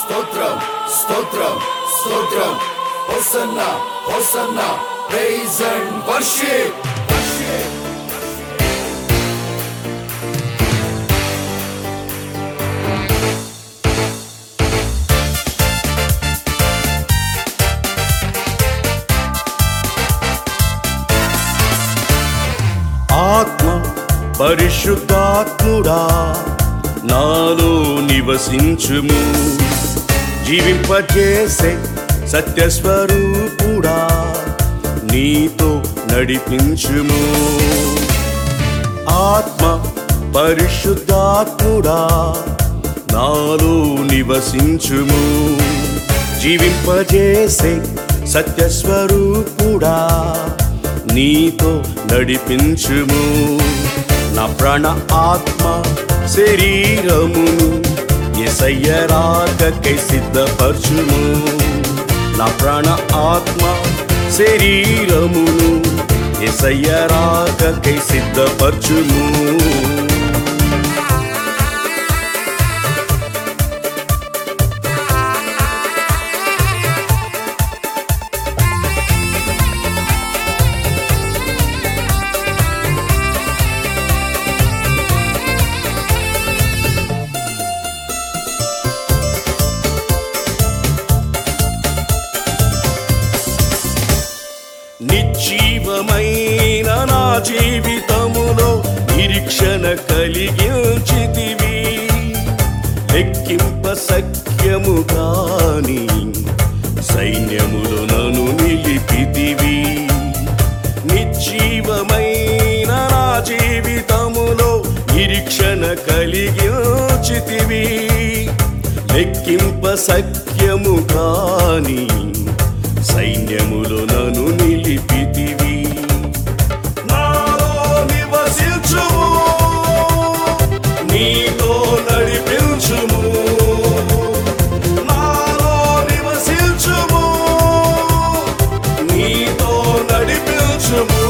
స్తోత్రం స్తోత్రం స్తోత్రం hosanna hosanna praise and worship worship ఆత్మ పరిశుద్ధాత్ముడా నాలో నివసించుము జీవింపజేసే సత్యస్వరూపుడా నీతో నడిపించుము ఆత్మ పరిశుద్ధాత్ముడా నాలో నివసించుము జీవింపజేసే సత్యస్వరూపుడా నీతో నడిపించుము నా ప్రాణ ఆత్మ శరీరమును ఎసయ్య రాకకై సిద్ధపరచుము నా ప్రాణ ఆత్మ శరీరమును ఎసయ్య రాకకై సిద్ధపరచుము నిజీవమైన నా జీవితములో నిరీక్షణ కలిగించితివి లెక్కింప సఖ్యము కాని సైన్యములు నన్ను నిలిపితివి నిజీవమైన నా జీవితములో నిరీక్షణ కలిగించితివి లెక్కింప సఖ్యము కాని సైన్యములు నన్ను నిలిపితివి నాలో నివసించుము నీతో నడిపించుము నాలో నివసించుము నీతో నడిపించుము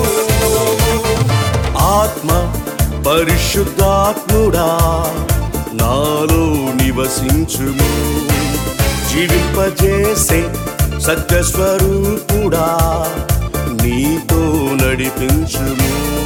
ఆత్మ పరిశుద్ధాత్ముడా నాలో నివసించుము జీవింపజేసే సత్యస్వరూపుడా నీతో నడిపించుము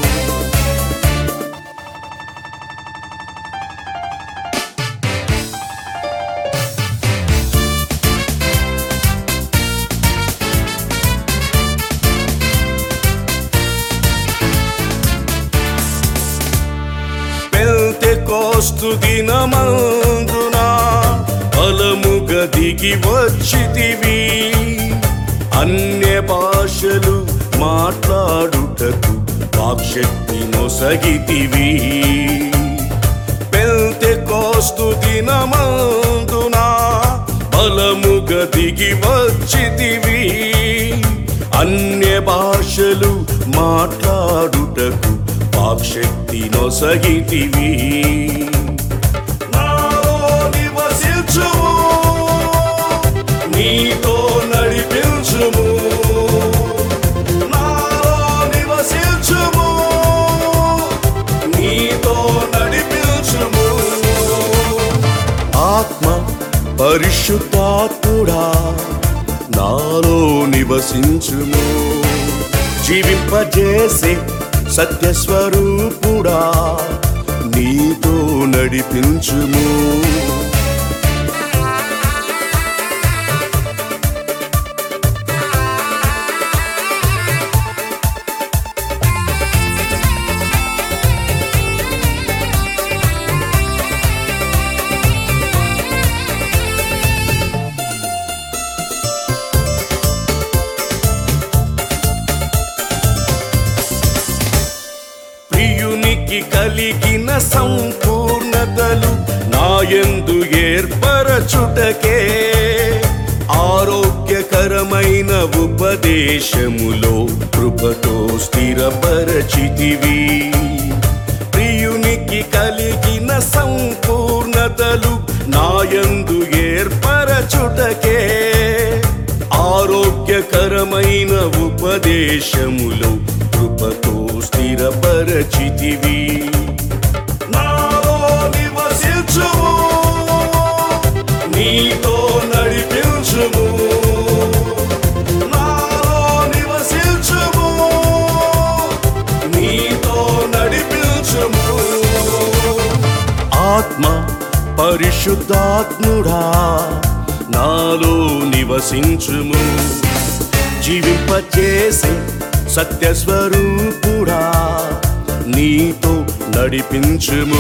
పెంతెకోస్తు దినమందున బలముగా దిగి వచ్చితివి అన్య భాషలు మాట్లాడుటకు వాక్శక్తి నొసగితివి పెంతెకోస్తు దినమందున బలముగా దిగి వచ్చితివి అన్య భాషలు మాట్లాడుటకు వాక్శక్తి నొసగితివి నాలో నివసించుము నీతో నడిపించుము నాలో నివసించుము నీతో నడిపించుము ఆత్మ పరిశుద్ధాత్ముడా నాలో నివసించుము జీవింపజేసే సత్యస్వరూపుడా నీతో నడిపించుము ప్రియునికి కలిగిన సంపూర్ణతలు నాయందు ఏర్పరచుటకే ఆరోగ్యకరమైన ఉపదేశములో కృపతో స్థిరపరచితివి ప్రియునికి కలిగిన సంపూర్ణతలు నాయందు ఏర్పరచుటకే ఆరోగ్యకరమైన ఉపదేశములో కృపతో స్థిరపరచితివి నాలో నివసించుము నీతో నడిపించుము నాలో నివసించుము నీతో నడిపించుము ఆత్మ పరిశుద్ధాత్ముడా నాలో నివసించుము జీవింపచేసే సత్యస్వరూపుడా నీతో నడిపించుము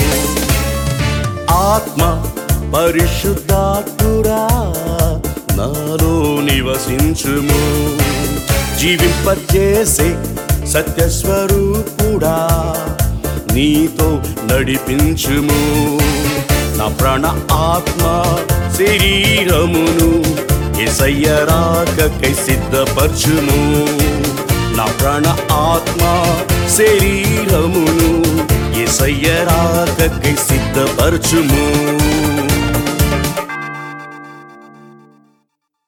ఆత్మ పరిశుద్ధాత్ముడా నాలో నివసించుము జీవింపచేసే సత్యస్వరూపుడా నీతో నడిపించుము నా ప్రాణ ఆత్మ శరీరమును ఎసయ్యరాకై సిద్ధపరచుము నా ప్రాణ ఆత్మ శరీరమును ఎసయ్యరాకై సిద్ధపరచుము